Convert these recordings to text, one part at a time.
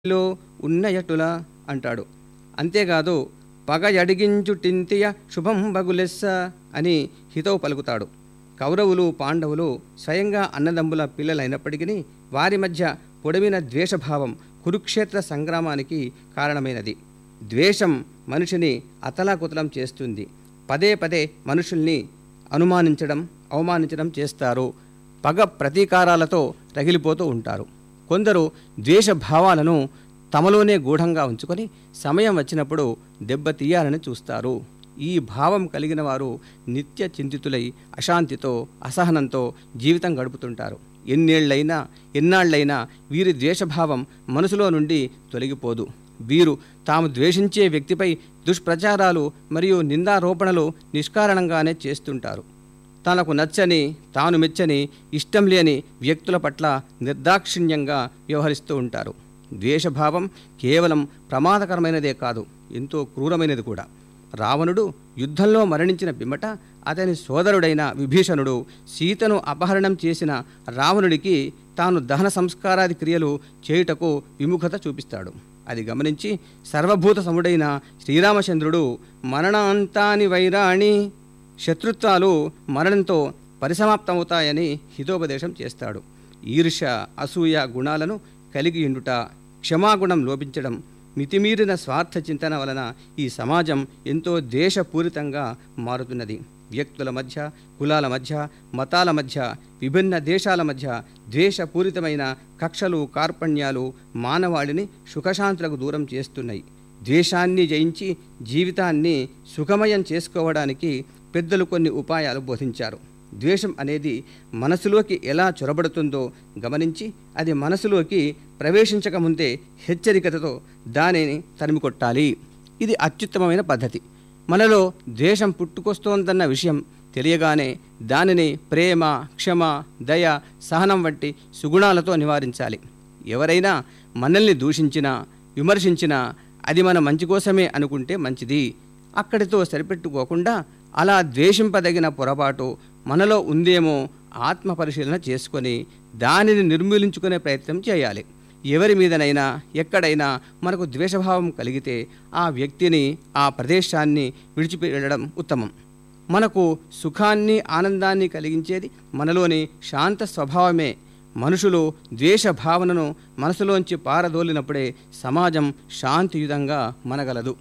లో ఉన్నయటుల అంటాడు అంతేకాదు పగ ఎడిగించుటింతియ శుభం బగులెస్స అని హితవు పలుకుతాడు కౌరవులు పాండవులు స్వయంగా అన్నదమ్ముల పిల్లలైనప్పటికీ వారి మధ్య పొడవిన ద్వేషభావం కురుక్షేత్ర సంగ్రామానికి కారణమైనది ద్వేషం మనిషిని అతలాకుతలం చేస్తుంది పదే పదే మనుషుల్ని అనుమానించడం అవమానించడం చేస్తారు పగ ప్రతీకారాలతో రగిలిపోతూ ఉంటారు కొందరు ద్వేష భావాలను తమలోనే గూఢంగా ఉంచుకొని సమయం వచ్చినప్పుడు దెబ్బతీయాలని చూస్తారు ఈ భావం కలిగిన వారు నిత్య చింతితులై అశాంతితో అసహనంతో జీవితం గడుపుతుంటారు ఎన్నేళ్లైనా ఎన్నాళ్లైనా వీరి ద్వేషభావం మనసులో నుండి తొలగిపోదు వీరు తాము ద్వేషించే వ్యక్తిపై దుష్ప్రచారాలు మరియు నిందారోపణలు నిష్కారణంగానే చేస్తుంటారు తనకు నచ్చని తాను మెచ్చని ఇష్టం లేని వ్యక్తుల పట్ల నిర్దాక్షిణ్యంగా వ్యవహరిస్తూ ఉంటారు ద్వేషభావం కేవలం ప్రమాదకరమైనదే కాదు ఎంతో క్రూరమైనది కూడా రావణుడు యుద్ధంలో మరణించిన పిమ్మట అతని సోదరుడైన విభీషణుడు సీతను అపహరణం చేసిన రావణుడికి తాను దహన సంస్కారాది క్రియలు చేయుటకు విముఖత చూపిస్తాడు అది గమనించి సర్వభూత సముడైన శ్రీరామచంద్రుడు మరణాంతాని వైరాణి శత్రుత్వాలు మరణంతో పరిసమాప్తమవుతాయని హితోపదేశం చేస్తాడు ఈర్ష్య అసూయ గుణాలను కలిగి ఉండుట క్షమాగుణం లోపించడం మితిమీరిన స్వార్థ చింతన వలన ఈ సమాజం ఎంతో దేశపూరితంగా మారుతున్నది వ్యక్తుల మధ్య కులాల మధ్య మతాల మధ్య విభిన్న దేశాల మధ్య ద్వేషపూరితమైన కక్షలు కార్పణ్యాలు మానవాళిని సుఖశాంతులకు దూరం చేస్తున్నాయి ద్వేషాన్ని జయించి జీవితాన్ని సుఖమయం చేసుకోవడానికి పెద్దలు కొన్ని ఉపాయాలు బోధించారు ద్వేషం అనేది మనసులోకి ఎలా చొరబడుతుందో గమనించి అది మనసులోకి ప్రవేశించకముందే హెచ్చరికతతో దానిని తరిమికొట్టాలి ఇది అత్యుత్తమమైన పద్ధతి మనలో ద్వేషం పుట్టుకొస్తోందన్న విషయం తెలియగానే దానిని ప్రేమ క్షమ దయ సహనం వంటి సుగుణాలతో నివారించాలి ఎవరైనా మనల్ని దూషించినా విమర్శించినా అది మన మంచి కోసమే అనుకుంటే మంచిది అక్కడితో సరిపెట్టుకోకుండా అలా ద్వేషింపదగిన పొరపాటు మనలో ఉందేమో ఆత్మ పరిశీలన చేసుకొని దానిని నిర్మూలించుకునే ప్రయత్నం చేయాలి ఎవరి మీదనైనా ఎక్కడైనా మనకు ద్వేషభావం కలిగితే ఆ వ్యక్తిని ఆ ప్రదేశాన్ని విడిచిపె వెళ్ళడం ఉత్తమం మనకు సుఖాన్ని ఆనందాన్ని కలిగించేది మనలోని శాంత స్వభావమే మనుషులు ద్వేష భావనను మనసులోంచి పారదోలినప్పుడే సమాజం శాంతియుతంగా మనగలదు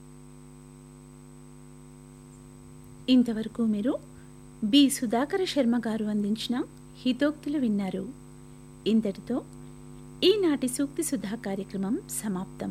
ఇంతవరకు మీరు బి సుధాకర శర్మ గారు అందించిన హితోక్తులు విన్నారు ఇంతటితో ఈనాటి సూక్తి సుధా కార్యక్రమం సమాప్తం